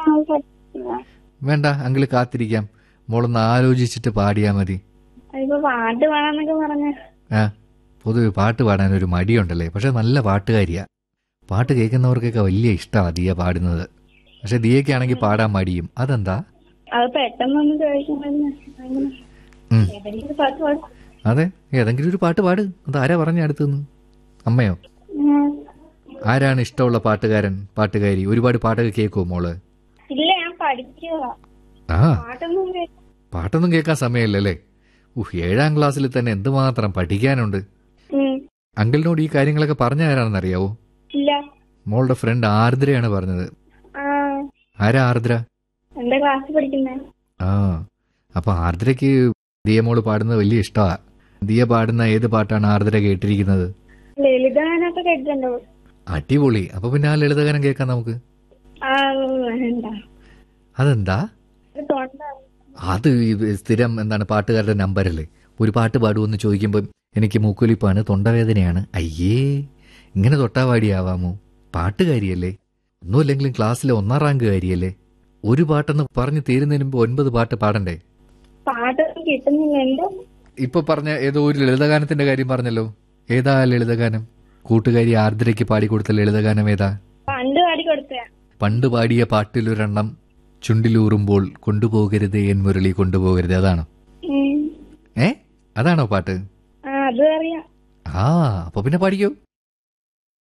അത് പറ്റില്ല വേണ്ട അങ്കിള് കാത്തിരിക്കാം മോളൊന്ന് ആലോചിച്ചിട്ട് പാടിയാ മതി അതിപ്പോ പാട്ട് പാടാന്നൊക്കെ പറഞ്ഞ ആ പൊതുവെ പാട്ട് പാടാൻ ഒരു മടിയുണ്ടല്ലേ പക്ഷെ നല്ല പാട്ടുകാരിയാ പാട്ട് കേൾക്കുന്നവർക്കൊക്കെ വലിയ ഇഷ്ടമാണ് ദിയ പാടുന്നത് പക്ഷെ ദിയക്കാണെങ്കിൽ പാടാൻ മടിയും അതെന്താ അത് പെട്ടെന്നൊന്നും ചോദിക്കണമെന്ന് അങ്ങനെ ഉം. ഏതെങ്കിലും ഒരു പാട്ട് പാടും അതെ ഏതെങ്കിലും ഒരു പാട്ട് പാട് അത് ആരാ പറഞ്ഞ അടുത്തുനിന്ന് അമ്മയോ ഉം. ആരാണ് ഇഷ്ടമുള്ള പാട്ടുകാരൻ പാട്ടുകാരി ഒരുപാട് പാട്ടൊക്കെ കേൾക്കുമോ മോള് ഇല്ല ഞാൻ പഠിക്കുക ആ പാട്ടൊന്നും കേൾക്കും പാട്ടൊന്നും കേൾക്കാൻ സമയമില്ലല്ലേ ഉഹ് ഏഴാം ക്ലാസ്സിൽ തന്നെ എന്തുമാത്രം പഠിക്കാനുണ്ട് അങ്കിളിനോട് ഈ കാര്യങ്ങളൊക്കെ പറഞ്ഞ ആരാണെന്ന് അറിയാവോ ഇല്ല മോളുടെ ഫ്രണ്ട് ആർദ്രയാണ് പറഞ്ഞത് ആ ആരാ ആർദ്ര എന്റെ ക്ലാസ്സിൽ പഠിക്കുന്നേ ആ അപ്പൊ ആർദ്രയ്ക്ക് ദിയ മോള് പാടുന്നത് വലിയ ഇഷ്ടമാ ദിയ പാടുന്ന ഏത് പാട്ടാണ് ആർദ്ര കേട്ടിരിക്കുന്നത് ലളിതഗാനൊക്കെ കേട്ടിട്ടുണ്ടോ അടിപൊളി അപ്പൊ പിന്നെ ആ ലളിതഗാനം കേൾക്കാം നമുക്ക് ആ വേണ്ട അതെന്താ ഒരു തൊണ്ട അത് ഇത് സ്ഥിരം എന്താണ് പാട്ടുകാരുടെ നമ്പറല്ലേ ഒരു പാട്ട് പാടുമെന്ന് ചോദിക്കുമ്പോൾ എനിക്ക് മൂക്കൊലിപ്പാണ് തൊണ്ടവേദനയാണ് അയ്യേ ഇങ്ങനെ തൊട്ടാവാടിയാവാമോ പാട്ടുകാരിയല്ലേ ഒന്നുമില്ലെങ്കിലും ക്ലാസ്സിലെ ഒന്നാം റാങ്ക് കാരിയല്ലേ ഒരു പാട്ടെന്ന് പറഞ്ഞു തീരുന്നതിന് മുമ്പ് ഒൻപത് പാട്ട് പാടണ്ടേ പാട്ടൊന്നും കിട്ടുന്നില്ല എന്തോ ഇപ്പൊ പറഞ്ഞ ഏതോ ഒരു ലളിതഗാനത്തിന്റെ കാര്യം പറഞ്ഞല്ലോ ഏതാ ആ ലളിതഗാനം കൂട്ടുകാരി ആർദ്രയ്ക്ക് പാടിക്കൊടുത്ത ലളിതഗാനം ഏതാ പണ്ട് പാടി കൊടുത്ത പണ്ട് പാടിയ പാട്ടിലൊരെണ്ണം ചുണ്ടിലൂറുമ്പോൾ കൊണ്ടുപോകരുത് എൻ മുരളി കൊണ്ടുപോകരുത് അതാണോ ഏ അതാണോ പാട്ട് ആ അതും അറിയാം ആ അപ്പൊ പിന്നെ പാടിക്കോ